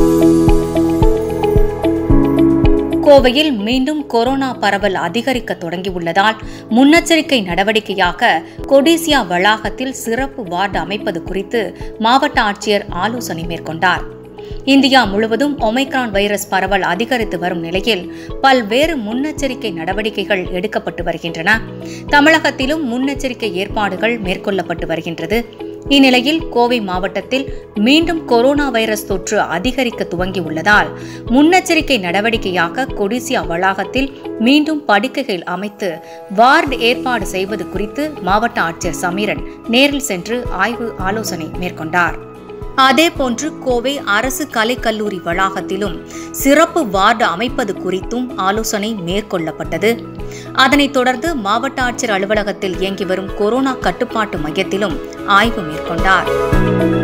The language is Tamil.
கோவையில் மீண்டும் கொரோனா பரவல் அதிகரிக்க தொடங்கியுள்ளதால் முன்னெச்சரிக்கை நடவடிக்கையாக கொடிசியா வளாகத்தில் சிறப்பு வார்டு அமைப்பது குறித்து மாவட்ட ஆட்சியர் ஆலோசனை மேற்கொண்டார் இந்தியா முழுவதும் ஒமைக்ரான் வைரஸ் பரவல் அதிகரித்து வரும் நிலையில் பல்வேறு முன்னெச்சரிக்கை நடவடிக்கைகள் எடுக்கப்பட்டு வருகின்றன தமிழகத்திலும் முன்னெச்சரிக்கை ஏற்பாடுகள் மேற்கொள்ளப்பட்டு வருகின்றது இந்நிலையில் கோவை மாவட்டத்தில் மீண்டும் கொரோனா வைரஸ் தொற்று அதிகரிக்க துவங்கியுள்ளதால் முன்னெச்சரிக்கை நடவடிக்கையாக கொடிசியா வளாகத்தில் மீண்டும் படுக்கைகள் அமைத்து வார்டு ஏற்பாடு செய்வது குறித்து மாவட்ட ஆட்சியர் சமீரன் நேரில் சென்று ஆய்வு ஆலோசனை மேற்கொண்டார் அதேபோன்று கோவை அரசு கலைக்கல்லூரி வளாகத்திலும் சிறப்பு வார்டு அமைப்பது குறித்தும் ஆலோசனை மேற்கொள்ளப்பட்டது அதனைத் தொடர்ந்து மாவட்ட ஆட்சியர் அலுவலகத்தில் இயங்கி வரும் கொரோனா கட்டுப்பாட்டு மையத்திலும் ஆய்வு மேற்கொண்டார்